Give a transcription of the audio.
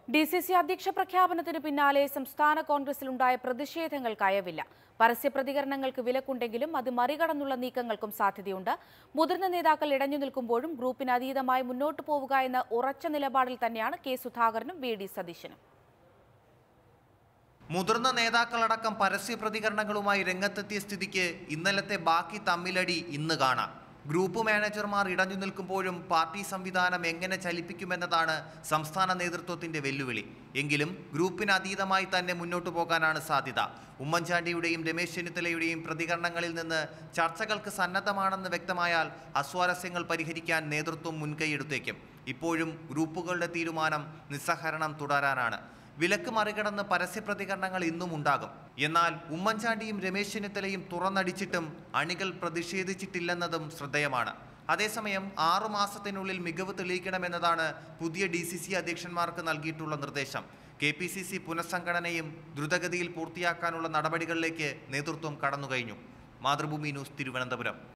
D C C അധ്യക്ഷ പ്രഖ്യാപനത്തിന് പിന്നാലെ സംസ്ഥാന കോൺഗ്രസിലുണ്ടായ പ്രതിഷേധങ്ങൾക്ക് അയവില്ല പരസ്യ പ്രതികരണങ്ങൾക്ക് വിലക്കുണ്ടെങ്കിലും അത് മറികടന്നുള്ള നീക്കങ്ങൾക്കും സാധ്യതയുണ്ട് മുതിർന്ന നേതാക്കൾ ഇടഞ്ഞു നിൽക്കുമ്പോഴും ഗ്രൂപ്പിന് അതീതമായി മുന്നോട്ടു പോവുക എന്ന ഉറച്ച നിലപാടിൽ തന്നെയാണ് കെ സുധാകരനും വി ഡി സതീശനും മുതിർന്ന നേതാക്കളടക്കം പരസ്യ പ്രതികരണങ്ങളുമായി രംഗത്തെത്തിയ സ്ഥിതിക്ക് ഇന്നലത്തെ ബാക്കി തമ്മിലടി ഇന്ന് കാണാം ഗ്രൂപ്പ് മാനേജർമാർ ഇടഞ്ഞു നിൽക്കുമ്പോഴും പാർട്ടി സംവിധാനം എങ്ങനെ ചലിപ്പിക്കുമെന്നതാണ് സംസ്ഥാന നേതൃത്വത്തിന്റെ വെല്ലുവിളി എങ്കിലും ഗ്രൂപ്പിന് അതീതമായി തന്നെ മുന്നോട്ടു പോകാനാണ് സാധ്യത ഉമ്മൻചാണ്ടിയുടെയും രമേശ് ചെന്നിത്തലയുടെയും പ്രതികരണങ്ങളിൽ നിന്ന് ചർച്ചകൾക്ക് സന്നദ്ധമാണെന്ന് വ്യക്തമായാൽ അസ്വാരസ്യങ്ങൾ പരിഹരിക്കാൻ നേതൃത്വം മുൻകൈയെടുത്തേക്കും ഇപ്പോഴും ഗ്രൂപ്പുകളുടെ തീരുമാനം നിസ്സഹരണം തുടരാനാണ് വിലക്ക് മറികടന്ന് പരസ്യ പ്രതികരണങ്ങൾ ഇന്നും ഉണ്ടാകും എന്നാൽ ഉമ്മൻചാണ്ടിയും രമേശ് ചെന്നിത്തലയും തുറന്നടിച്ചിട്ടും അണികൾ പ്രതിഷേധിച്ചിട്ടില്ലെന്നതും ശ്രദ്ധേയമാണ് അതേസമയം ആറു മാസത്തിനുള്ളിൽ മികവ് തെളിയിക്കണമെന്നതാണ് പുതിയ ഡി സി സി അധ്യക്ഷന്മാർക്ക് നൽകിയിട്ടുള്ള നിർദ്ദേശം കെ പി സി സി പുനഃസംഘടനയും ദ്രുതഗതിയിൽ പൂർത്തിയാക്കാനുള്ള നടപടികളിലേക്ക് നേതൃത്വം കടന്നുകഴിഞ്ഞു മാതൃഭൂമി ന്യൂസ് തിരുവനന്തപുരം